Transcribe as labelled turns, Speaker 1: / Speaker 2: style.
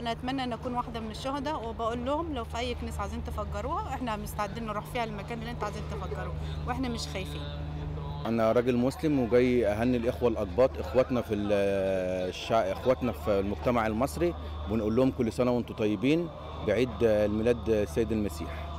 Speaker 1: انا اتمنى ان اكون واحده من الشهداء وبقول لهم لو في اي كنيسه عايزين تفجروها احنا مستعدين نروح فيها المكان اللي انتوا عايزين تفجروه واحنا مش خايفين
Speaker 2: انا راجل مسلم وجاي اهني الاخوه الاقباط اخواتنا في الشع... اخواتنا في المجتمع المصري بنقول لهم كل سنه وانتم طيبين بعيد الميلاد السيد المسيح